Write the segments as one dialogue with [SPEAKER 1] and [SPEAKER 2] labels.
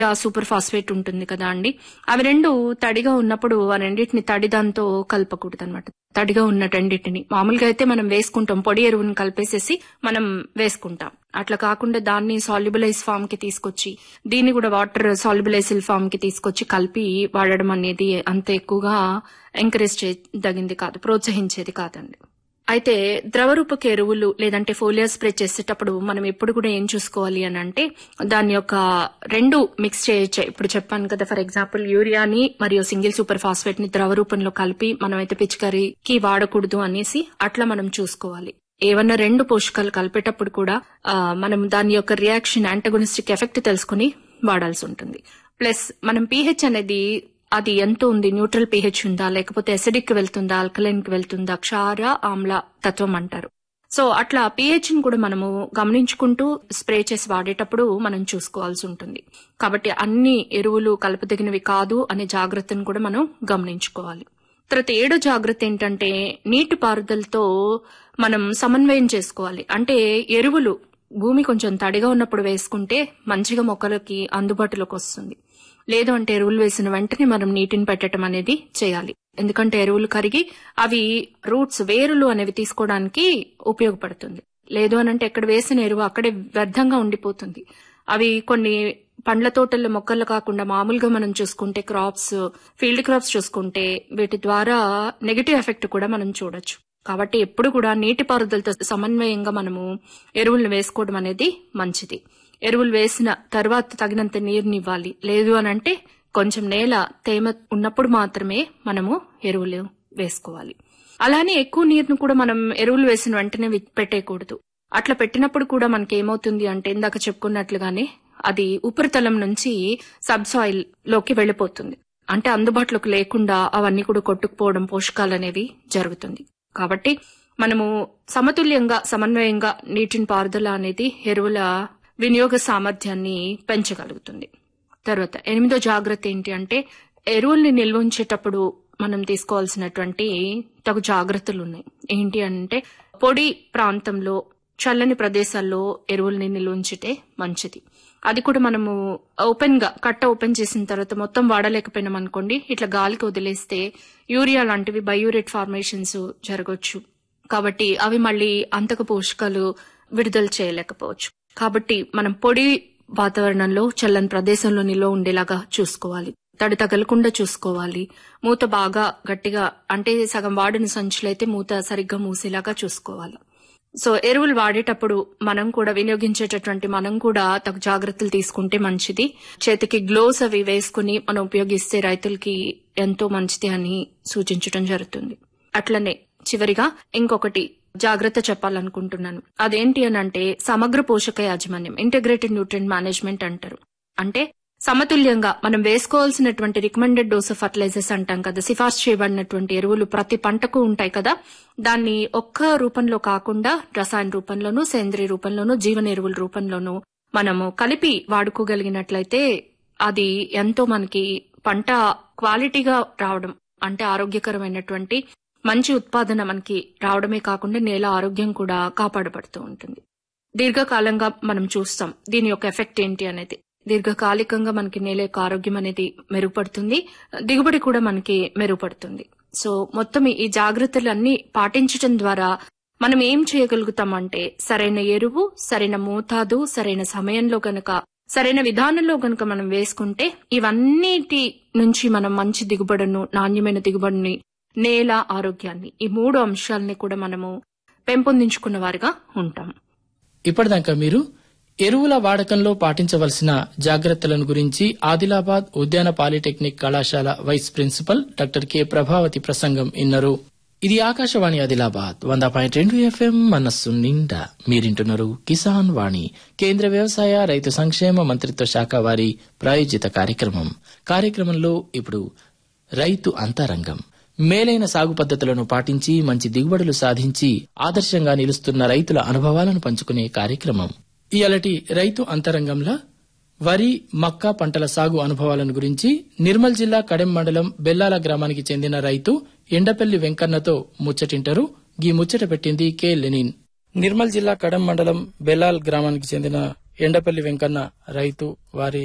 [SPEAKER 1] urea super phosphate ఉంటుంది కదా అండి అవి రెండు తడిగా ఉన్నప్పుడు ఆ రెండింటిని తడి దాంతో కలపకూడదు అనమాట తడిగా ఉన్న రెండింటిని మామూలుగా అయితే మనం వేసుకుంటాం పొడి ఎరువుని కలిపేసేసి మనం వేసుకుంటాం అట్లా కాకుండా దాన్ని సాల్యుబులైజ్ ఫామ్ కి తీసుకొచ్చి దీన్ని కూడా వాటర్ సాల్యుబులైజిల్ ఫామ్ కి తీసుకొచ్చి కలిపి వాడడం అనేది అంత ఎక్కువగా ఎంకరేజ్ చేయదగింది కాదు ప్రోత్సహించేది కాదండి అయితే ద్రవరూపక ఎరువులు లేదంటే ఫోలియర్ స్ప్రే చేసేటప్పుడు మనం ఎప్పుడు కూడా ఏం చూసుకోవాలి అని అంటే దాని యొక్క రెండు మిక్స్ చేయొచ్చు ఇప్పుడు చెప్పాను కదా ఫర్ ఎగ్జాంపుల్ యూరియాని మరియు సింగిల్ సూపర్ ఫాస్ఫేట్ ని ద్రవ రూపంలో కలిపి మనమైతే పిచికారీకి వాడకూడదు అనేసి అట్లా మనం చూసుకోవాలి ఏవన్నా రెండు పోషకాలు కలిపేటప్పుడు కూడా ఆ, మనం దాని యొక్క రియాక్షన్ యాంటగోనిస్టిక్ ఎఫెక్ట్ తెలుసుకుని వాడాల్సి ఉంటుంది ప్లస్ మనం పీహెచ్ అనేది అది ఎంత ఉంది న్యూట్రల్ పీహెచ్ ఉందా లేకపోతే ఎసిడిక్ కి వెళ్తుందా ఆల్కలైన్ కి వెళ్తుందా క్షార ఆమ్ల తత్వం అంటారు సో అట్లా pH ని కూడా మనము గమనించుకుంటూ స్ప్రే చేసి వాడేటప్పుడు మనం చూసుకోవాల్సి ఉంటుంది కాబట్టి అన్ని ఎరువులు కలపదగినవి కాదు అనే జాగ్రత్తను కూడా మనం గమనించుకోవాలి తర్వాత ఏడో జాగ్రత్త ఏంటంటే నీటి పారుదలతో మనం సమన్వయం చేసుకోవాలి అంటే ఎరువులు భూమి కొంచెం తడిగా ఉన్నప్పుడు వేసుకుంటే మంచిగా మొక్కలకి అందుబాటులోకి వస్తుంది లేదు అంటే ఎరువులు వేసిన వెంటనే మనం నీటిని పెట్టడం అనేది చేయాలి ఎందుకంటే ఎరువులు కరిగి అవి రూట్స్ వేరులు అనేవి తీసుకోవడానికి ఉపయోగపడుతుంది లేదు అనంటే ఎక్కడ వేసిన ఎరువు అక్కడే వ్యర్థంగా ఉండిపోతుంది అవి కొన్ని పండ్ల తోటల్లో మొక్కలు కాకుండా మామూలుగా మనం చూసుకుంటే క్రాప్స్ ఫీల్డ్ క్రాప్స్ చూసుకుంటే వీటి ద్వారా నెగటివ్ ఎఫెక్ట్ కూడా మనం చూడొచ్చు కాబట్టి ఎప్పుడు కూడా నీటిపారుదలతో సమన్వయంగా మనము ఎరువులను వేసుకోవడం అనేది మంచిది ఎరువులు వేసిన తర్వాత తగినంత నీరునివ్వాలి లేదు అని అంటే కొంచెం నేల తేమ ఉన్నప్పుడు మాత్రమే మనము ఎరువులు వేసుకోవాలి అలానే ఎక్కువ నీరును కూడా మనం ఎరువులు వేసిన వెంటనే వి- పెట్టేయకూడదు అట్లా పెట్టినప్పుడు కూడా మనకి ఏమవుతుంది అంటే ఇందాక చెప్పుకున్నట్లుగానే అది ఉపరితలం నుంచి సబ్ సాయిల్ లోకి వెళ్లిపోతుంది అంటే అందుబాటులోకి లేకుండా అవన్నీ కూడా కొట్టుకుపోవడం పోషకాలు అనేవి జరుగుతుంది కాబట్టి మనము సమతుల్యంగా సమన్వయంగా నీటిని పారుదల అనేది ఎరువుల వినియోగ సామర్థ్యాన్ని పెంచగలుగుతుంది తర్వాత ఎనిమిదో జాగ్రత్త ఏంటి అంటే ఎరువుల్ని నిల్వ ఉంచేటప్పుడు మనం తీసుకోవాల్సినటువంటి తగు జాగ్రత్తలు ఉన్నాయి ఏంటి అంటే పొడి ప్రాంతంలో చల్లని ప్రదేశాల్లో ఎరువుల్ని నిల్వ ఉంచితే మంచిది అది కూడా మనము ఓపెన్ గా కట్ట ఓపెన్ చేసిన తర్వాత మొత్తం వాడలేకపోయినాం అనుకోండి ఇట్లా గాలికి వదిలేస్తే యూరియా లాంటివి బయోరేట్ ఫార్మేషన్స్ జరగవచ్చు కాబట్టి అవి మళ్ళీ అంతక పోషకాలు విడుదల చేయలేకపోవచ్చు కాబట్టి మనం పొడి వాతావరణంలో చల్లని ప్రదేశంలో నిల్వ ఉండేలాగా చూసుకోవాలి తడి తగలకుండా చూసుకోవాలి మూత బాగా గట్టిగా అంటే సగం వాడిన సంచులైతే మూత సరిగ్గా మూసేలాగా చూసుకోవాలి సో ఎరువులు వాడేటప్పుడు మనం కూడా వినియోగించేటటువంటి మనం కూడా తగు జాగ్రత్తలు తీసుకుంటే మంచిది చేతికి గ్లోవ్స్ అవి వేసుకుని మనం ఉపయోగిస్తే రైతులకి ఎంతో మంచిది అని సూచించడం జరుగుతుంది అట్లనే చివరిగా ఇంకొకటి జాగ్రత్త చెప్పాలనుకుంటున్నాను అదేంటి అని అంటే సమగ్ర పోషక యాజమాన్యం ఇంటిగ్రేటెడ్ న్యూట్రియంట్ మేనేజ్మెంట్ అంటారు అంటే సమతుల్యంగా మనం వేసుకోవాల్సినటువంటి రికమెండెడ్ డోస్ ఆఫ్ ఫర్టిలైజర్స్ అంటాం కదా సిఫార్సు చేయబడినటువంటి ఎరువులు ప్రతి పంటకు ఉంటాయి కదా దాన్ని ఒక్క రూపంలో కాకుండా రసాయన రూపంలోనూ సేంద్రియ రూపంలోనూ జీవన ఎరువుల రూపంలోనూ మనము కలిపి వాడుకోగలిగినట్లయితే అది ఎంతో మనకి పంట క్వాలిటీగా రావడం అంటే ఆరోగ్యకరమైనటువంటి మంచి ఉత్పాదన మనకి రావడమే కాకుండా నేల ఆరోగ్యం కూడా కాపాడబడుతూ ఉంటుంది దీర్ఘకాలంగా మనం చూస్తాం దీని యొక్క ఎఫెక్ట్ ఏంటి అనేది దీర్ఘకాలికంగా మనకి నేల యొక్క ఆరోగ్యం అనేది మెరుగుపడుతుంది దిగుబడి కూడా మనకి మెరుగుపడుతుంది సో మొత్తం ఈ జాగ్రత్తలన్నీ పాటించడం ద్వారా మనం ఏం చేయగలుగుతామంటే సరైన ఎరువు సరైన మోతాదు సరైన సమయంలో గనక సరైన విధానంలో గనక మనం వేసుకుంటే ఇవన్నిటి నుంచి మనం మంచి దిగుబడును నాణ్యమైన దిగుబడిని నేల ఆరోగ్యాన్ని ఈ మూడు అంశాలని కూడా మనము పెంపొందించుకున్న వారిగా ఉంటాం
[SPEAKER 2] ఇప్పటిదాకా మీరు ఎరువుల వాడకంలో పాటించవలసిన జాగ్రత్తలను గురించి ఆదిలాబాద్ ఉద్యాన పాలిటెక్నిక్ కళాశాల vice principal doctor K Prabhavati ప్రసంగం ఇన్నరు ఇది ఆకాశవాణి ఆదిలాబాద్ వంద పాయింట్ రెండు ఎఫ్ఎం మనస్సు నిండా మీరింటున్నారు కిసాన్ వాణి కేంద్ర వ్యవసాయ రైతు సంక్షేమ మంత్రిత్వ శాఖ వారి ప్రాయోజిత కార్యక్రమం కార్యక్రమంలో ఇప్పుడు రైతు అంతరంగం మేలైన సాగు పద్ధతులను పాటించి మంచి దిగుబడులు సాధించి ఆదర్శంగా నిలుస్తున్న రైతుల అనుభవాలను పంచుకునే కార్యక్రమం ఇయలటి రైతు అంతరంగంలో వరి మక్క పంటల సాగు అనుభవాలను గురించి నిర్మల్ జిల్లా కడెం మండలం బెల్లాల గ్రామానికి చెందిన రైతు ఎండపల్లి వెంకన్నతో ముచ్చటింటారు గీ ముచ్చట పెట్టింది కె లెనిన్ నిర్మల్ జిల్లా కడెం మండలం బెల్లాల్ గ్రామానికి చెందిన ఎండపల్లి వెంకన్న రైతు వారి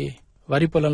[SPEAKER 2] వరి పొలంలో